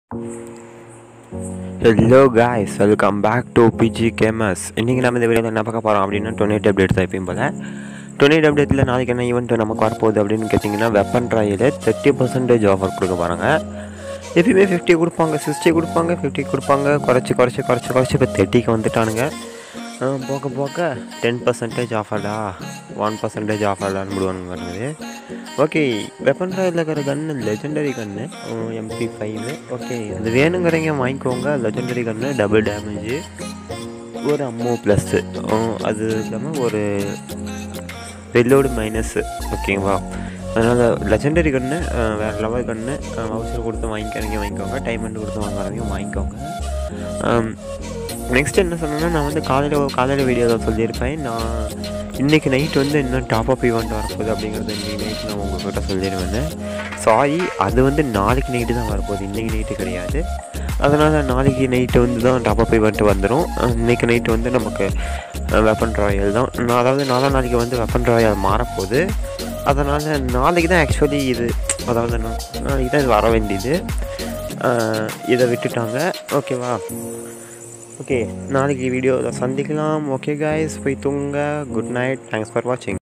hello guys welcome back to PG games இன்றைக்கி நம்ம இந்த வீடியோவில் என்ன பார்க்க போகிறோம் அப்படின்னா டொனேட் அப்டேட் தான் எப்பயும் போல் டொனேட் அப்டேட்டில் நாளைக்கு என்ன ஈவெண்ட் நமக்கு வரப்போகுது அப்படின்னு கேட்டிங்கன்னா வெப்பன் ட்ராயில் தேர்ட்டி பர்சன்டேஜ் ஆஃபர் கொடுக்க போகிறாங்க எப்பயுமே ஃபிஃப்டி கொடுப்பாங்க சிக்ஸ்டி கொடுப்பாங்க ஃபிஃப்டி கொடுப்பாங்க குறைச்சி குறைச்சி குறைச்சி குறைச்சி இப்போ தேர்ட்டிக்கு வந்துட்டானுங்க ஆ, போக போக டென் பர்சன்டேஜ் ஆஃபர்டா ஒன் பர்சன்டேஜ் ஆஃபர்டான்னு விடுவானுங்க வருது ஓகே வெப்பன் ட்ராயில் இருக்கிற கன்று லெஜெண்டரி கன்று எம்பி ஃபைவ் ஓகே அது வேணுங்கிறீங்க வாங்கிக்கோங்க லெஜெண்டரி கன்று டபுள் டேமேஜு ஒரு அம்மோ ப்ளஸ்ஸு அது இல்லாமல் ஒரு ரெல்லோடு மைனஸு ஓகேங்களா அதனால் லெஜெண்டரி கன்று வேறு லெவல் கன்று வவுச்சர் கொடுத்து வாங்கிக்கிறீங்க வாங்கிக்கோங்க டைமண்ட் கொடுத்து வாங்குறவங்க வாங்கிக்கோங்க நெக்ஸ்ட் என்ன சொன்னேன்னா நான் வந்து காலையில் காலையில் வீடியோவில் சொல்லியிருப்பேன் நான் இன்றைக்கி நைட் வந்து இன்னும் டாப் அப் ஈவெண்ட் வரப்போகுது அப்படிங்கிறது இன்றைக்கி நைட் நான் உங்கள்கிட்ட சொல்லிடுவேன் சாரி அது வந்து நாளைக்கு நைட்டு தான் வரப்போகுது இன்றைக்கி நைட்டு கிடையாது அதனால் நாளைக்கு நைட்டு வந்து தான் டாப் அப் ஈவெண்ட் வந்துடும் இன்றைக்கி நைட்டு வந்து நமக்கு வெப்பன் ராயல் தான் நான் அதாவது நாலா நாளைக்கு வந்து வெப்பன் ராயல் மாறப்போகுது அதனால் நாளைக்கு தான் ஆக்சுவலி இது அதாவது நான் நாளைக்கு தான் இது வர வேண்டியது அஹ் இதை விட்டுட்டாங்க ஓகேவா ஓகே நாளைக்கு வீடியோவில் சந்திக்கலாம் ஓகே காய்ஸ் போய் தூங்க குட் நைட் தேங்க்ஸ் ஃபார் வாட்சிங்